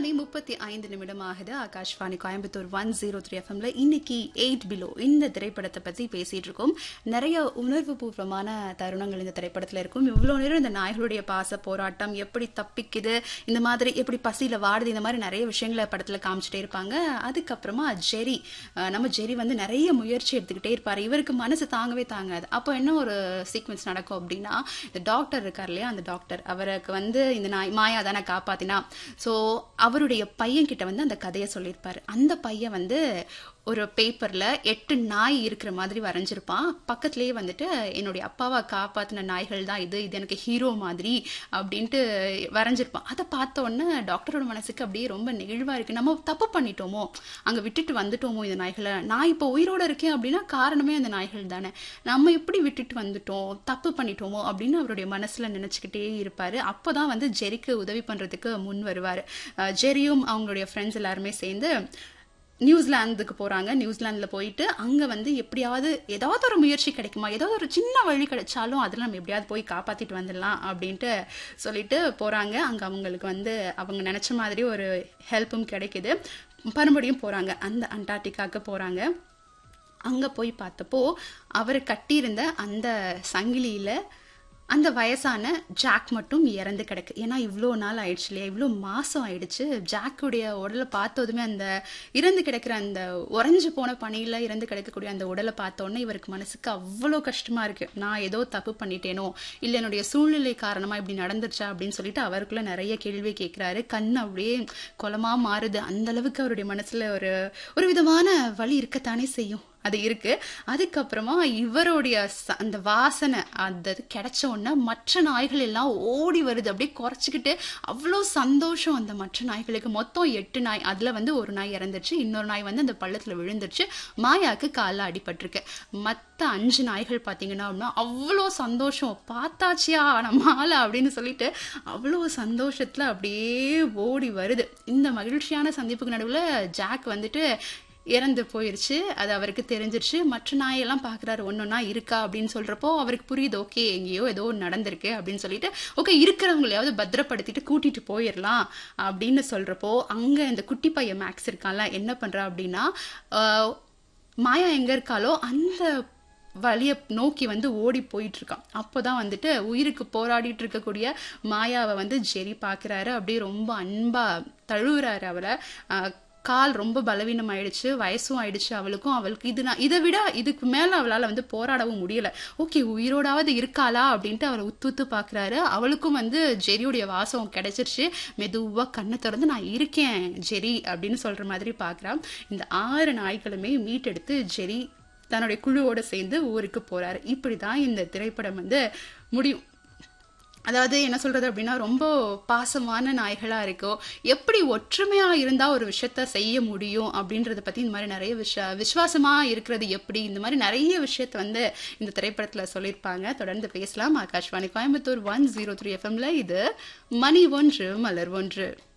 மணி முப்பத்தி ஐந்து நிமிடம் ஆகுது Akashvani Coimbatore one zero three எஃப்எம்ல இன்னைக்கு எயிட் பிலோ இந்த திரைப்படத்தை பத்தி பேசிட்டு இருக்கோம் நிறைய உணர்வு பூர்வமான தருணங்கள் இந்த திரைப்படத்துல இருக்கும் இவ்வளவு நேரம் இந்த நாய்களுடைய பாச போராட்டம் எப்படி தப்பிக்குது இந்த மாதிரி எப்படி பசியில வாடுது இந்த மாதிரி நிறைய விஷயங்களை படத்துல காமிச்சிட்டே இருப்பாங்க அதுக்கப்புறமா ஜெரி அஹ், நம்ம ஜெரி வந்து நிறைய முயற்சி எடுத்துக்கிட்டே இருப்பாரு இவருக்கு மனசு தாங்கவே தாங்காது அப்போ என்ன ஒரு சீக்வன்ஸ் நடக்கும் அப்படின்னா இந்த டாக்டர் இருக்கார் இல்லையா அந்த டாக்டர் அவருக்கு வந்து இந்த நாய் மாயா தானே காப்பாத்தினா ஸோ அவருடைய பையன் கிட்ட வந்து அந்த கதையை சொல்லியிருப்பாரு அந்த பையன் வந்து ஒரு பேப்பர்ல எட்டு நாய் இருக்கிற மாதிரி வரைஞ்சிருப்பான் பக்கத்துலயே வந்துட்டு என்னுடைய அப்பாவை காப்பாத்தின நாய்கள் தான் இது இது எனக்கு ஹீரோ மாதிரி அப்படின்ட்டு வரைஞ்சிருப்பான் அதை பார்த்த உடனே டாக்டரோட மனசுக்கு அப்படியே ரொம்ப நெகிழ்வா இருக்கு நம்ம தப்பு பண்ணிட்டோமோ அங்க விட்டுட்டு வந்துட்டோமோ இந்த நாய்களை நான் இப்போ உயிரோட இருக்கேன் அப்படின்னா காரணமே அந்த நாய்கள் தானே நம்ம எப்படி விட்டுட்டு வந்துட்டோம் தப்பு பண்ணிட்டோமோ அப்படின்னு அவருடைய மனசுல நினைச்சுக்கிட்டே இருப்பாரு அப்போதான் வந்து ஜெரிக்கு உதவி பண்றதுக்கு முன் வருவாரு அஹ் ஜெரியும் அவங்களுடைய ஃப்ரெண்ட்ஸ் எல்லாருமே சேர்ந்து நியூசிலாந்துக்கு போறாங்க நியூசிலாந்துல போயிட்டு அங்க வந்து எப்படியாவது ஏதாவது ஒரு முயற்சி கிடைக்குமா ஏதாவது ஒரு சின்ன வழி கிடைச்சாலும் அதில் நம்ம எப்படியாவது போய் காப்பாத்திட்டு வந்துடலாம் அப்படின்ட்டு சொல்லிட்டு போறாங்க அங்க அவங்களுக்கு வந்து அவங்க நினைச்ச மாதிரி ஒரு ஹெல்ப்பும் கிடைக்குது மறுபடியும் போறாங்க அந்த அண்டார்டிகாக்கு போறாங்க அங்க போய் பார்த்தப்போ அவர் கட்டியிருந்த அந்த சங்கிலியில அந்த வயசான ஜாக் மட்டும் இறந்து கிடக்கு ஏன்னா இவ்வளோ நாள் ஆயிடுச்சு இல்லையா இவ்வளோ மாசம் ஆயிடுச்சு ஜாக்குடைய உடலை பார்த்ததுமே அந்த இறந்து கிடக்கிற அந்த உறைஞ்சு போன பணியில இறந்து கிடக்கக்கூடிய அந்த உடலை பார்த்த உடனே இவருக்கு மனசுக்கு அவ்வளோ கஷ்டமா இருக்கு நான் ஏதோ தப்பு பண்ணிட்டேனோ இல்லை என்னுடைய சூழ்நிலை காரணமா இப்படி நடந்துருச்சா அப்படின்னு சொல்லிட்டு அவருக்குள்ள நிறைய கேள்வி கேட்கிறாரு கண் அப்படியே குளமா மாறுது அந்த அளவுக்கு அவருடைய மனசுல ஒரு ஒரு விதமான வழி இருக்கத்தானே செய்யும் அது இருக்கு அதுக்கப்புறமா இவருடைய ச- அந்த வாசனை அந்த இது கிடைச்ச உடனே மற்ற நாய்கள் எல்லாம் ஓடி வருது அப்படியே குறைச்சிக்கிட்டு அவ்வளோ சந்தோஷம் அந்த மற்ற நாய்களுக்கு மொத்தம் எட்டு நாய் அதுல வந்து ஒரு நாய் இறந்துருச்சு இன்னொரு நாய் வந்து அந்த பள்ளத்துல விழுந்துருச்சு மாயாக்கு காலில் அடிபட்டிருக்கு மற்ற அஞ்சு நாய்கள் பார்த்தீங்கன்னா அப்படின்னா அவ்வளோ சந்தோஷம் பார்த்தாச்சியா நம்ம ஆளா அப்படின்னு சொல்லிட்டு அவ்வளோ சந்தோஷத்துல அப்படியே ஓடி வருது இந்த மகிழ்ச்சியான சந்திப்புக்கு நடுவுல ஜாக் வந்துட்டு இறந்து போயிருச்சு அது அவருக்கு தெரிஞ்சிருச்சு மற்ற நாயெல்லாம் பார்க்குறாரு ஒன்றொன்னா இருக்கா அப்படின்னு சொல்றப்போ அவருக்கு புரியுது ஓகே எங்கேயோ ஏதோ ஒண்ணு நடந்திருக்கு அப்படின்னு சொல்லிட்டு ஓகே இருக்கிறவங்களையாவது பத்திரப்படுத்திட்டு கூட்டிட்டு போயிடலாம் அப்படின்னு சொல்றப்போ அங்க இந்த குட்டி பையன் மேக்ஸ் இருக்கான்ல என்ன பண்றா அப்படின்னா ஆஹ், மாயா எங்க இருக்காளோ அந்த வழியை நோக்கி வந்து ஓடி போயிட்டு இருக்கான் அப்போதான் வந்துட்டு உயிருக்கு போராடிட்டு இருக்கக்கூடிய மாயாவை வந்து ஜெரி பார்க்கறாரு அப்படியே ரொம்ப அன்பா தழுவுறாரு அவளை ஆஹ், கால் ரொம்ப பலவீனம் ஆயிடுச்சு வயசும் ஆயிடுச்சு அவளுக்கும் அவளுக்கு இது நான் இதை விட இதுக்கு மேல அவளால வந்து போராடவும் முடியல ஓகே உயிரோடாவது இருக்காளா அப்படின்ட்டு அவளை உத்து உத்து பாக்குறாரு அவளுக்கும் வந்து ஜெரியுடைய வாசம் கிடைச்சிருச்சு மெதுவா கண்ணை திறந்து நான் இருக்கேன் ஜெரி அப்படின்னு சொல்ற மாதிரி பாக்குறான் இந்த ஆறு நாய்களுமே மீட்டெடுத்து ஜெரி தன்னுடைய குழுவோட சேர்ந்து ஊருக்கு போறாரு இப்படிதான் இந்த திரைப்படம் வந்து முடியும் அதாவது என்ன சொல்றது அப்படின்னா ரொம்ப பாசமான நாய்களா இருக்கோ எப்படி ஒற்றுமையா இருந்தா ஒரு விஷயத்த செய்ய முடியும் அப்படின்றத பத்தி இந்த மாதிரி நிறைய விஷ விசுவாசமா இருக்கிறது எப்படி இந்த மாதிரி நிறைய விஷயத்த வந்து இந்த திரைப்படத்துல சொல்லியிருப்பாங்க தொடர்ந்து பேசலாம் Akashvani Coimbatore one zero three எஃப்எம்ல இது மணி ஒன்று மலர் ஒன்று